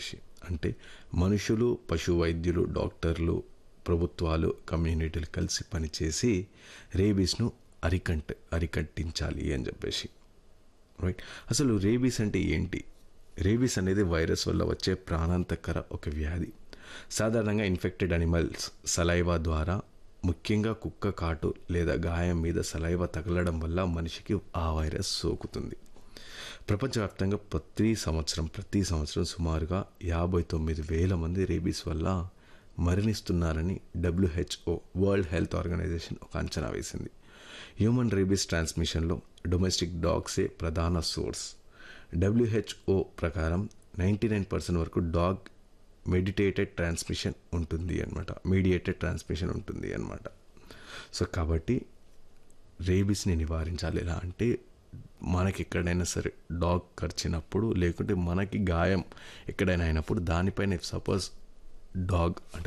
చెప్పేసి అంటే మనుషులు పశు వైద్యులు డాక్టర్లు ప్రభుత్వాలు కమ్యూనిటీలు కలిసి పనిచేసి రేబీస్ను అరికంట అరికట్టించాలి అని చెప్పేసి రైట్ అసలు రేబీస్ అంటే ఏంటి రేబీస్ అనేది వైరస్ వల్ల వచ్చే ప్రాణాంతకర ఒక వ్యాధి సాధారణంగా ఇన్ఫెక్టెడ్ అనిమల్స్ సలైవా ద్వారా ముఖ్యంగా కుక్క కాటు లేదా గాయం మీద సలైవా తగలడం వల్ల మనిషికి ఆ వైరస్ సోకుతుంది ప్రపంచవ్యాప్తంగా ప్రతి సంవత్సరం ప్రతి సంవత్సరం సుమారుగా యాభై తొమ్మిది వేల మంది రేబీస్ వల్ల మరణిస్తున్నారని డబ్ల్యూహెచ్ఓ వరల్డ్ హెల్త్ ఆర్గనైజేషన్ ఒక అంచనా వేసింది హ్యూమన్ రేబీస్ ట్రాన్స్మిషన్లో డొమెస్టిక్ డాగ్సే ప్రధాన సోర్స్ డబ్ల్యూహెచ్ఓ ప్రకారం నైంటీ నైన్ పర్సెంట్ వరకు డాగ్ మెడిటేటెడ్ ట్రాన్స్మిషన్ ఉంటుంది అనమాట మీడియేటెడ్ ట్రాన్స్మిషన్ ఉంటుంది అనమాట సో కాబట్టి రేబీస్ని నివారించాలి ఎలా అంటే మనకి ఎక్కడైనా సరే డాగ్ కరిచినప్పుడు లేకుంటే మనకి గాయం ఎక్కడైనా అయినప్పుడు దానిపైన సపోజ్ డాగ్ అంటే